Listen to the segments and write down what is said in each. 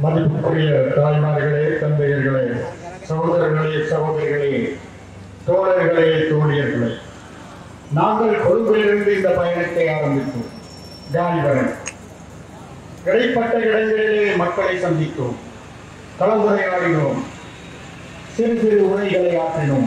மதிப்புக்குரிய தாய்மார்களே தந்தையர்களே சகோதரர்களே சகோதரிகளே தோழர்களே தோழியர்களே நாங்கள் கொழும்பிலிருந்து இந்த பயணத்தை ஆரம்பித்தோம் காலிவரன் இடைப்பட்ட இடங்களிலே மக்களை சந்தித்தோம் கலந்துரையாடினோம் சிறு சிறு உரைகளை ஆற்றினோம்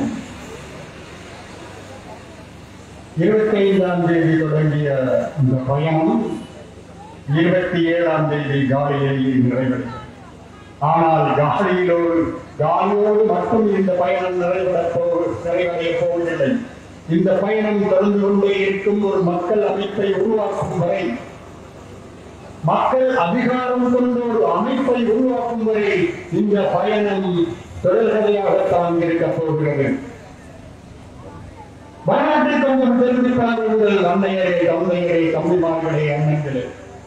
இருபத்தி ஐந்தாம் தேதி தொடங்கிய இந்த பயணம் இருபத்தி ஏழாம் தேதி காலையிலேயே நிறைவடையும் ஆனால் காலியிலோடு காலியோடு மட்டும் இந்த பயணம் நிறைவட போ நிறைவடைய போவதில்லை இந்த பயணம் தொடர்ந்து கொண்டே இருக்கும் ஒரு மக்கள் அமைப்பை உருவாக்கும் வரை மக்கள் அதிகாரம் கொண்ட ஒரு அமைப்பை உருவாக்கும் வரை இந்த பயணம் தொடர்கதையாகத்தான் இருக்க போகிறது வரலாற்றை கொஞ்சம் தெரிவித்தார் உங்கள் அன்னையரே தந்தையரே தம்பிமார்களே அண்ணங்களே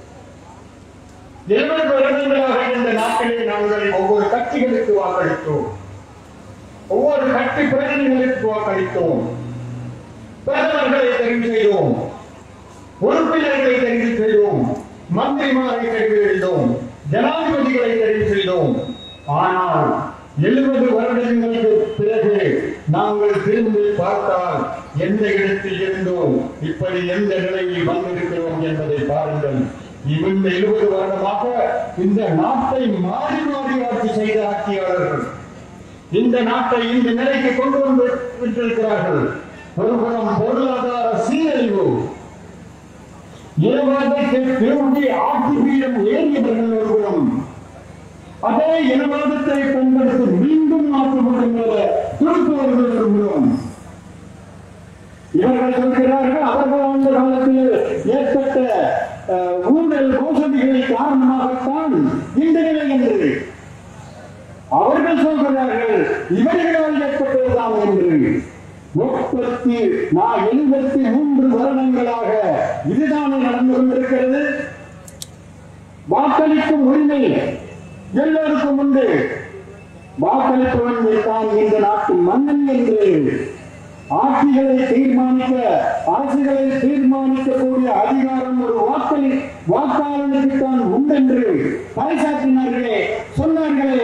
இருபது வருடங்களாக இந்த நாட்டிலே நாங்கள் ஒவ்வொரு கட்சிகளுக்கு வாக்களித்தோம் ஒவ்வொரு கட்சி பிரதிநிதிகளுக்கு வாக்களித்தோம் பிரதமர்களை தெரிவு செய்தோம் உறுப்பினர்களை தெரிவு செய்தோம் மந்திரிமாரை தெரிவு செய்தோம் ஜனாதிபதிகளை தெரிவு செய்தோம் ஆனால் எழுபது வருடங்களுக்கு பிறகு நாங்கள் திரும்பி பார்த்தால் எந்த இடத்தில் இருந்தோம் இப்படி எந்த நிலையில் வந்திருக்கிறோம் என்பதை பாருங்கள் இந்த எழுபது வருடமாக இந்த நாட்டை மாறி மாறி ஆட்சி செய்த ஆட்சியாளர்கள் இந்த நாட்டை இந்த நிலைக்கு கொண்டு வந்து விட்டிருக்கிறார்கள் ஒருபுறம் பொருளாதார சீரழிவு இனவாதத்தை திரும்பி ஆட்சி பீடம் ஏறியவர்கள் ஒருபுறம் அதே இனவாதத்தை பயன்படுத்தி மீண்டும் நாட்டுப்படும் திருப்பவர்கள் ஒருபுறம் இவர்கள் சொல்கிறார்கள் அவர்கள் அந்த காலத்தில் ஏற்பட்ட அஹ், ஊழல் மோசடிகளை காரணமாகத்தான் இந்த நிலை என்று அவர்கள் சொல்கிறார்கள் இவர்களால் ஏற்பட்டதுதான் என்று முப்பத்தி நான் எழுபத்தி மூன்று வருடங்களாக இதுதானே நடந்து கொண்டிருக்கிறது வாக்களிக்கும் உரிமை எல்லோருக்கும் உண்டு வாக்களிப்பவன் தான் இந்த நாட்டின் மன்னன் என்று ஆட்சிகளை தீர்மானிக்க அரசுகளை தீர்மானிக்கக்கூடிய அதிகாரம் ஒரு வாக்களி வாக்காளனுக்கு தான் உண்டென்று பறைசாற்றினார்களே சொன்னார்களே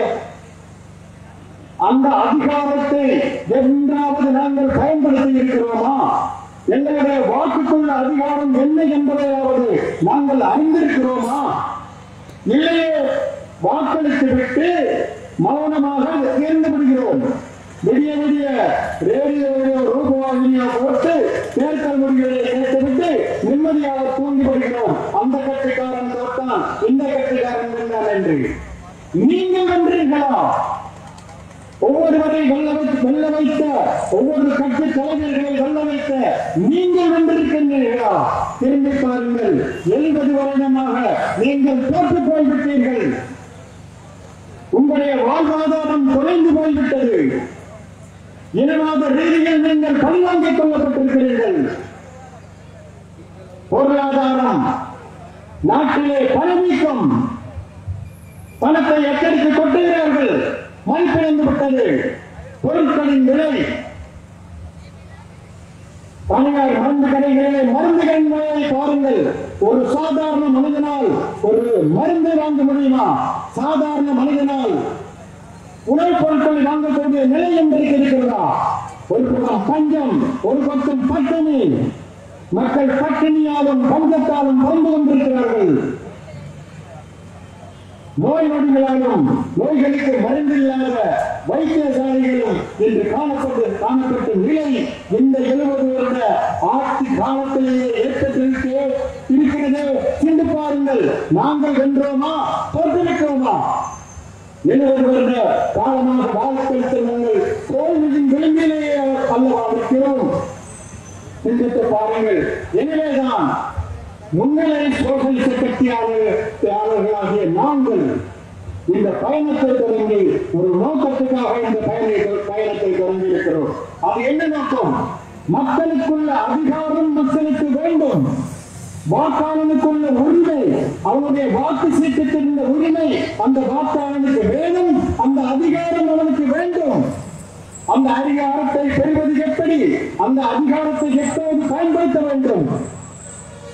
அந்த அதிகாரத்தை என்றாவது நாங்கள் பயன்படுத்தி இருக்கிறோமா எங்களுடைய வாக்குக்குள்ள அதிகாரம் என்ன என்பதையாவது நாங்கள் அறிந்திருக்கிறோமா இல்லையே வாக்களித்து விட்டு மௌனமாக இருந்து விடுகிறோம் விடிய விடிய ரேடியோவையோ ரூபவாகினியோ போட்டு தேர்தல் முடிவுகளை கேட்டுவிட்டு நிம்மதியாக தூங்கி விடுகிறோம் அந்த கட்சிக்காரன் தோற்றான் இந்த கட்சிக்காரன் வென்றான் என்று நீங்கள் வென்றீர்களா ஒவ்வொருவரை வெல்ல வைத்து வெல்ல வைத்த ஒவ்வொரு கட்சி தலைவர்களை வெல்ல வைத்த நீங்கள் வென்றிருக்கின்றீர்களா திரும்பி பாருங்கள் எழுபது வருடமாக நீங்கள் தோற்று போய்விட்டீர்கள் உங்களுடைய வாழ்வாதாரம் குறைந்து போய்விட்டது இனவாத ரீதியில் நீங்கள் பழிவாங்கிக் கொள்ளப்பட்டிருக்கிறீர்கள் பொருளாதாரம் நாட்டிலே பணவீக்கம் பணத்தை எச்சரித்து கொட்டுகிறார்கள் மதிப்பிழந்து விட்டது பொருட்களின் விலை தனியார் மருந்து கடைகளிலே மருந்துகளின் விலையை பாருங்கள் ஒரு சாதாரண மனிதனால் ஒரு மருந்து வாங்க முடியுமா சாதாரண மனிதனால் உணவுப் பொருட்களை வாங்கக்கூடிய நிலை என்றைக்கு இருக்கிறதா ஒரு பக்கம் பஞ்சம் ஒரு பக்கம் பட்டினி மக்கள் பட்டினியாலும் பஞ்சத்தாலும் வாழ்ந்து கொண்டிருக்கிறார்கள் நோய் நொடிகளாலும் நோய்களுக்கு மருந்தில்லாத வைத்தியசாலைகளும் இன்று காணப்பட்டு காணப்பட்ட நிலை இந்த எழுபது வருட ஆட்சி காலத்திலேயே ஏற்பட்டிருக்கே இருக்கிறது சிந்து பாருங்கள் நாங்கள் வென்றோமா தோற்றிருக்கிறோமா எழுபது வருட காலமாக வாழ்க்கை நாங்கள் தோல்வியின் விளிம்பிலேயே அல்லவா இருக்கிறோம் சிந்தித்து பாருங்கள் எனவேதான் முன்னிலை சோசலிச கட்சியாளர்களாகிய நாங்கள் இந்த பயணத்தை தொடங்கி ஒரு நோக்கத்துக்காக இந்த பயணத்தை பயணத்தை தொடங்கி இருக்கிறோம் அது என்ன நோக்கம் மக்களுக்குள்ள அதிகாரம் மக்களுக்கு வேண்டும் வாக்காளனுக்குள்ள உரிமை அவனுடைய வாக்கு சீட்டத்தில் உள்ள உரிமை அந்த வாக்காளனுக்கு வேணும் அந்த அதிகாரம் அவனுக்கு வேண்டும் அந்த அதிகாரத்தை பெறுவது எப்படி அந்த அதிகாரத்தை எப்போது பயன்படுத்த வேண்டும்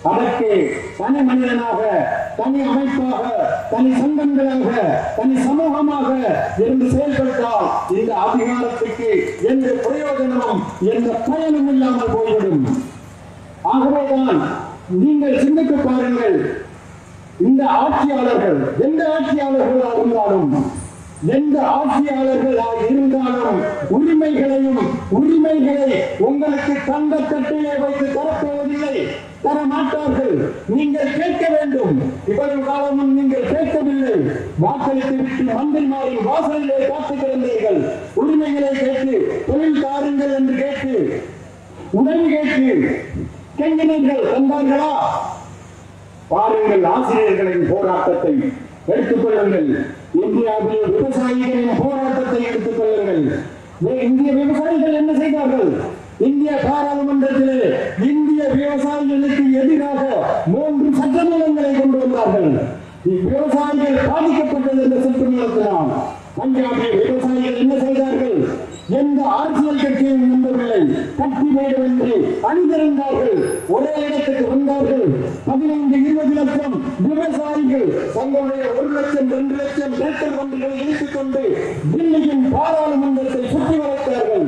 அதற்கு தனி மனிதனாக தனி அமைப்பாக தனி சங்கங்களாக தனி சமூகமாக இருந்து செயல்பட்டால் இந்த அதிகாரத்துக்கு எந்த பிரயோஜனமும் எந்த பயனும் இல்லாமல் போய்விடும் ஆகவேதான் நீங்கள் சிந்தித்து பாருங்கள் இந்த ஆட்சியாளர்கள் எந்த ஆட்சியாளர்களாக இருந்தாலும் எந்த ஆட்சியாளர்களாக இருந்தாலும் உரிமைகளையும் உரிமைகளை உங்களுக்கு தந்த தட்டிலே வைத்து தரப்போவதில்லை தர மாட்டார்கள் நீங்கள் கேட்க வேண்டும் இவ்வளவு காலமும் நீங்கள் கேட்கவில்லை வாக்களித்து விட்டு மந்திரிமாரின் வாசலிலே காத்து கிடந்தீர்கள் உரிமைகளை கேட்டு தொழில் தாருங்கள் என்று கேட்டு உடன் கேட்டு கெஞ்சினீர்கள் தந்தார்களா பாருங்கள் ஆசிரியர்களின் போராட்டத்தை எடுத்துக் கொள்ளுங்கள் இந்தியாவில் விவசாயிகளின் போராட்டத்தை எடுத்துக் கொள்ளுங்கள் வே- இந்திய விவசாயிகள் என்ன செய்தார்கள் இந்திய பாராளுமன்றத்திலே இந்திய விவசாயிகளுக்கு எதிராக மூன்று சட்டமூலங்களை கொண்டு வந்தார்கள் விவசாயிகள் பாதிக்கப்பட்டது என்ற சட்டமூலத்தினால் பஞ்சாபில் விவசாயிகள் என்ன செய்தார்கள் எந்த அரசியல் கட்சியும் நம்பவில்லை கட்சி வேண்டுமென்று அணிதிருந்தார்கள் ஒரே இடத்துக்கு வந்தார்கள் பதினைந்து இருபது லட்சம் விவசாயிகள் தங்களுடைய ஒரு லட்சம் இரண்டு லட்சம் ஏக்கர் வண்டிகளை இழுத்துக் கொண்டு தில்லியின் பாராளுமன்றத்தை சுற்றி வளைத்தார்கள்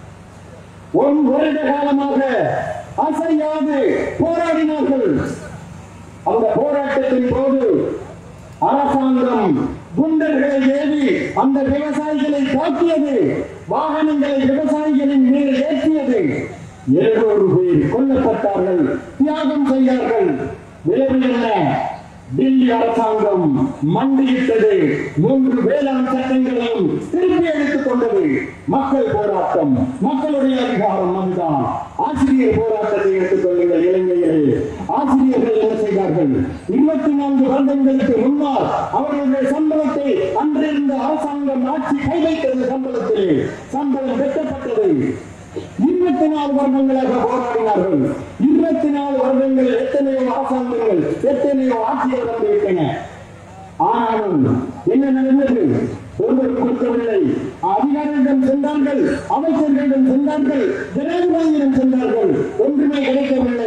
ஒரு வருட காலமாக அசையாது போராடினார்கள் அந்த போராட்டத்தின் போது அரசாங்கம் குண்டர்களை ஏவி அந்த விவசாயிகளை தாக்கியது வாகனங்களை விவசாயிகளின் மீது ஏற்றியது எழுநூறு பேர் கொல்லப்பட்டார்கள் தியாகம் செய்தார்கள் விளைவு என்ன டில்லி அரசாங்கம் மண்டியிட்டது மூன்று வேளாண் சட்டங்களையும் திருப்பி எடுத்துக் கொண்டது மக்கள் போராட்டம் மக்களுடைய அதிகாரம் அதுதான் ஆசிரியர் போராட்டத்தை எடுத்துக் கொள்ளுங்கள் இலங்கையிலே ஆசிரியர்கள் என்ன செய்தார்கள் இருபத்தி நான்கு வருடங்களுக்கு முன்னால் அவர்களுடைய சம்பளத்தை அன்றிருந்த அரசாங்கம் ஆட்சி கை வைத்தது சம்பளத்திலே சம்பளம் வெட்டப்பட்டது இருபத்தி நாலு வருடங்களாக போராடினார்கள் இருபத்தி நாலு வருடங்கள் எத்தனையோ அரசாங்கங்கள் எத்தனையோ ஆட்சியர் வந்துவிட்டன ஆனாலும் என்ன நடந்தது ஒருவர் கொடுக்கவில்லை அதிகாரிகளிடம் சென்றார்கள் அமைச்சர்களிடம் சென்றார்கள் ஜனாதிபதியிடம் சென்றார்கள் ஒன்றுமே கிடைக்கவில்லை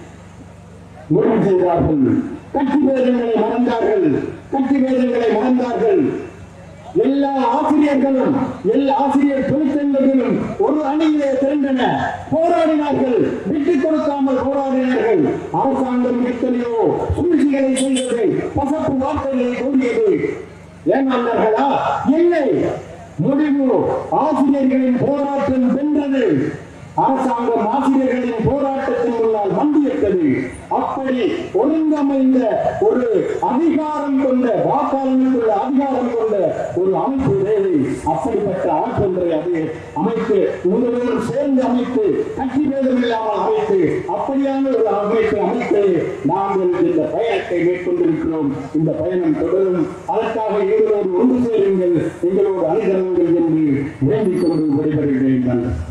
முடிவு செய்தார்கள் கட்சி பேதங்களை மறந்தார்கள் கட்சி பேதங்களை மறந்தார்கள் எல்லா ஆசிரியர்களும் எல்லா ஆசிரியர் தொழிற்சங்கங்களும் ஒரு அணியிலே திரண்டன போராடினார்கள் விட்டுக் கொடுக்காமல் போராடினார்கள் அரசாங்கம் எத்தனையோ சூழ்ச்சிகளை செய்தது பசப்பு வார்த்தைகளை கூறியது ஏமாந்தார்களா இல்லை முடிவு ஆசிரியர்களின் போராட்டம் வென்றது அரசாங்கம் ஆசிரியர்களின் போராட்டத்தின் முன்னால் மண்டியிட்டது அப்படி ஒழுங்கமைந்த ஒரு அதிகாரம் கொண்ட வாக்காளர்களுக்குள்ள அதிகாரம் கொண்ட ஒரு அமைப்பு தேவை அப்படிப்பட்ட அமைப்பொன்றை அது அமைத்து உங்களோடு சேர்ந்து அமைத்து கட்சி பேதம் இல்லாமல் அமைத்து அப்படியான ஒரு அமைப்பை அமைத்து நாங்கள் இந்த பயணத்தை மேற்கொண்டிருக்கிறோம் இந்த பயணம் தொடரும் அதற்காக எங்களோடு ஒன்று சேருங்கள் எங்களோடு அணிதருங்கள் என்று வேண்டிக் கொண்டு விடைபெறுகிறேன் நன்றி